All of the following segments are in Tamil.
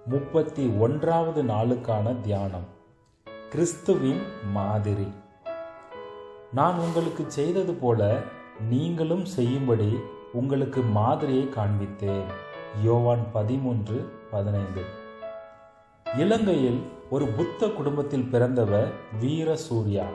முப்பத்தி ஒன்றாவது நாளுக்கான தியானம் கிறிஸ்துவின் மாதிரி நான் உங்களுக்கு செய்தது போல நீங்களும் செய்யும்படி உங்களுக்கு மாதிரியை காண்பித்தேன் யோவான் பதிமூன்று பதினைந்து இலங்கையில் ஒரு புத்த குடும்பத்தில் பிறந்தவர் வீர சூர்யா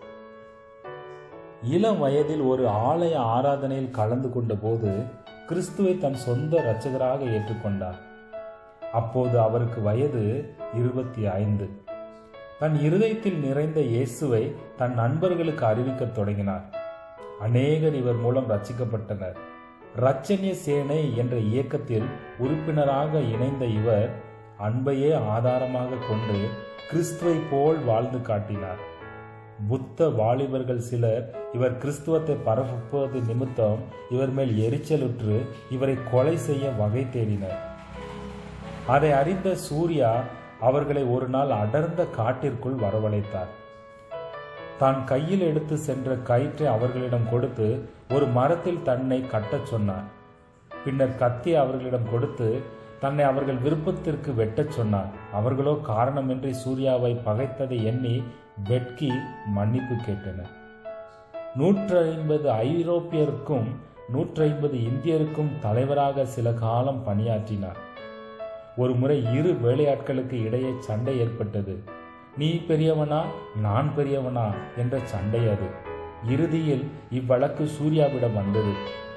இளம் வயதில் ஒரு ஆலய ஆராதனையில் கலந்து கொண்ட போது கிறிஸ்துவை தன் சொந்த இரட்சகராக ஏற்றுக்கொண்டார் அப்போது அவருக்கு வயது இருபத்தி ஐந்து தன் இருதயத்தில் நிறைந்த இயேசுவை தன் நண்பர்களுக்கு அறிவிக்கத் தொடங்கினார் அநேகர் இவர் மூலம் ரச்சிக்கப்பட்டனர் ரச்சனிய சேனை என்ற இயக்கத்தில் உறுப்பினராக இணைந்த இவர் அன்பையே ஆதாரமாக கொண்டு கிறிஸ்துவை போல் வாழ்ந்து காட்டினார் புத்த வாலிபர்கள் சிலர் இவர் கிறிஸ்துவத்தை பரப்புவது நிமித்தம் இவர் மேல் எரிச்சலுற்று இவரை கொலை செய்ய வகை தேடினர் அதை அறிந்த சூர்யா அவர்களை ஒரு நாள் அடர்ந்த காட்டிற்குள் வரவழைத்தார் தான் கையில் எடுத்து சென்ற கயிற்றை அவர்களிடம் கொடுத்து ஒரு மரத்தில் தன்னை கட்டச் சொன்னார் பின்னர் கத்தி அவர்களிடம் கொடுத்து தன்னை அவர்கள் விருப்பத்திற்கு வெட்டச் சொன்னார் அவர்களோ காரணமின்றி சூர்யாவை பகைத்ததை எண்ணி வெட்கி மன்னிப்பு கேட்டனர் நூற்றி ஐம்பது ஐரோப்பியருக்கும் நூற்றி ஐம்பது இந்தியருக்கும் தலைவராக சில காலம் பணியாற்றினார் ஒரு முறை இரு வேலையாட்களுக்கு இடையே சண்டை ஏற்பட்டது நீ பெரியவனா நான் பெரியவனா என்ற சண்டை அது இறுதியில் இவ்வழக்கு சூர்யாவிடம் வந்தது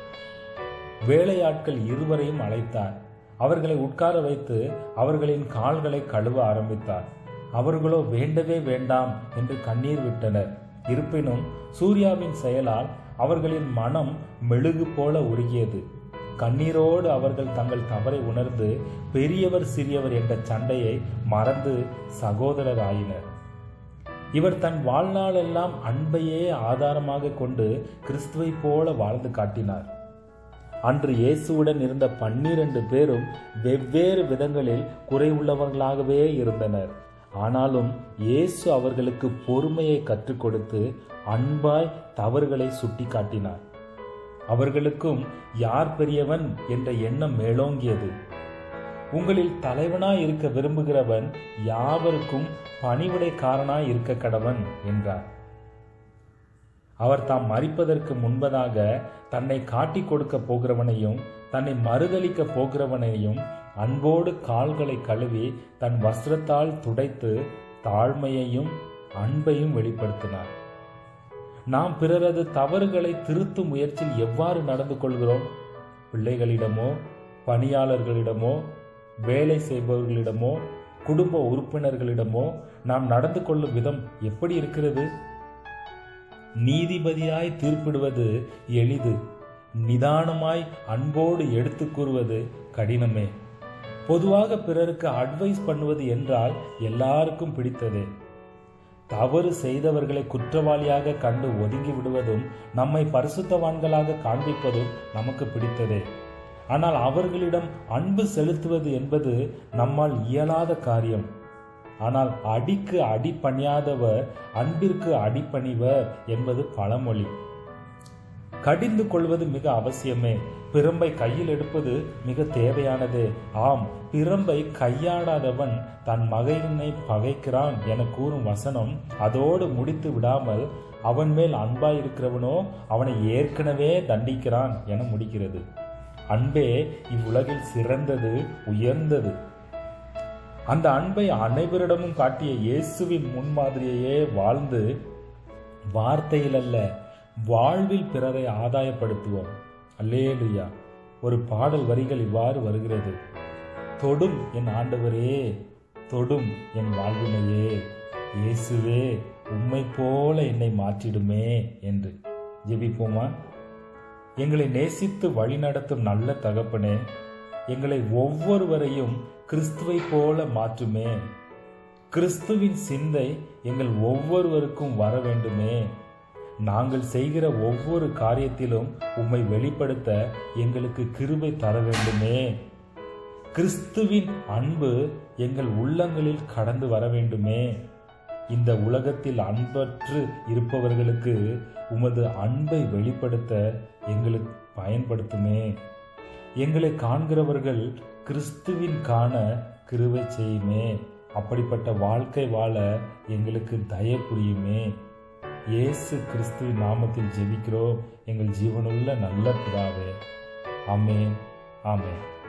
வேலையாட்கள் இருவரையும் அழைத்தார் அவர்களை உட்கார வைத்து அவர்களின் கால்களை கழுவ ஆரம்பித்தார் அவர்களோ வேண்டவே வேண்டாம் என்று கண்ணீர் விட்டனர் இருப்பினும் சூர்யாவின் செயலால் அவர்களின் மனம் மெழுகு போல உருகியது கண்ணீரோடு அவர்கள் தங்கள் தவறை உணர்ந்து பெரியவர் சிறியவர் என்ற சண்டையை மறந்து சகோதரர் ஆயினர் இவர் தன் வாழ்நாளெல்லாம் அன்பையே ஆதாரமாக கொண்டு கிறிஸ்துவை போல வாழ்ந்து காட்டினார் அன்று இயேசுவுடன் இருந்த பன்னிரண்டு பேரும் வெவ்வேறு விதங்களில் குறைவுள்ளவர்களாகவே இருந்தனர் ஆனாலும் இயேசு அவர்களுக்கு பொறுமையை கற்றுக் கொடுத்து அன்பாய் தவறுகளை சுட்டி காட்டினார் அவர்களுக்கும் யார் பெரியவன் என்ற எண்ணம் மேலோங்கியது உங்களில் தலைவனாய் இருக்க விரும்புகிறவன் யாவருக்கும் பணிவிடைக்காரனாய் இருக்க கடவன் என்றார் அவர் தாம் மறிப்பதற்கு முன்பதாக தன்னை காட்டிக் கொடுக்க போகிறவனையும் தன்னை மறுதளிக்க போகிறவனையும் அன்போடு கால்களை கழுவி தன் வஸ்திரத்தால் துடைத்து தாழ்மையையும் அன்பையும் வெளிப்படுத்தினார் நாம் பிறரது தவறுகளை திருத்தும் முயற்சியில் எவ்வாறு நடந்து கொள்கிறோம் பிள்ளைகளிடமோ பணியாளர்களிடமோ வேலை செய்பவர்களிடமோ குடும்ப உறுப்பினர்களிடமோ நாம் நடந்து கொள்ளும் விதம் எப்படி இருக்கிறது நீதிபதியாய் தீர்ப்பிடுவது எளிது நிதானமாய் அன்போடு எடுத்து கூறுவது கடினமே பொதுவாக பிறருக்கு அட்வைஸ் பண்ணுவது என்றால் எல்லாருக்கும் பிடித்ததே தவறு செய்தவர்களை குற்றவாளியாக கண்டு ஒதுங்கி விடுவதும் நம்மை பரிசுத்தவான்களாக காண்பிப்பதும் நமக்கு பிடித்ததே ஆனால் அவர்களிடம் அன்பு செலுத்துவது என்பது நம்மால் இயலாத காரியம் ஆனால் அடிக்கு அடி பணியாதவர் அன்பிற்கு அடிப்பணிவர் என்பது பழமொழி கடிந்து கொள்வது மிக அவசியமே பிரம்பை கையில் எடுப்பது மிக தேவையானது ஆம் பிரம்பை கையாடாதவன் தன் மகையினை பகைக்கிறான் என கூறும் வசனம் அதோடு முடித்து விடாமல் அவன் மேல் அன்பாயிருக்கிறவனோ அவனை ஏற்கனவே தண்டிக்கிறான் என முடிக்கிறது அன்பே இவ்வுலகில் சிறந்தது உயர்ந்தது அந்த அன்பை அனைவரிடமும் காட்டிய இயேசுவின் முன்மாதிரியையே வாழ்ந்து வார்த்தையில் அல்ல வாழ்வில் பிறரை ஆதாயப்படுத்துவோம் அல்லேலுயா ஒரு பாடல் வரிகள் இவ்வாறு வருகிறது தொடும் என் ஆண்டவரே தொடும் என் வாழ்வினையே இயேசுவே உம்மை போல என்னை மாற்றிடுமே என்று ஜெபிப்போமா எங்களை நேசித்து வழிநடத்தும் நல்ல தகப்பனே எங்களை ஒவ்வொருவரையும் கிறிஸ்துவை போல மாற்றுமே கிறிஸ்துவின் சிந்தை எங்கள் ஒவ்வொருவருக்கும் வர வேண்டுமே நாங்கள் செய்கிற ஒவ்வொரு காரியத்திலும் உம்மை வெளிப்படுத்த எங்களுக்கு கிருபை தர வேண்டுமே கிறிஸ்துவின் அன்பு எங்கள் உள்ளங்களில் கடந்து வர வேண்டுமே இந்த உலகத்தில் அன்பற்று இருப்பவர்களுக்கு உமது அன்பை வெளிப்படுத்த எங்களுக்கு பயன்படுத்துமே எங்களை காண்கிறவர்கள் கிறிஸ்துவின் காண கிருவை செய்யுமே அப்படிப்பட்ட வாழ்க்கை வாழ எங்களுக்கு தய புரியுமே இயேசு கிறிஸ்துவின் நாமத்தில் ஜெபிக்கிறோம் எங்கள் ஜீவனுள்ள நல்ல பிதாவே ஆமேன் ஆமேன்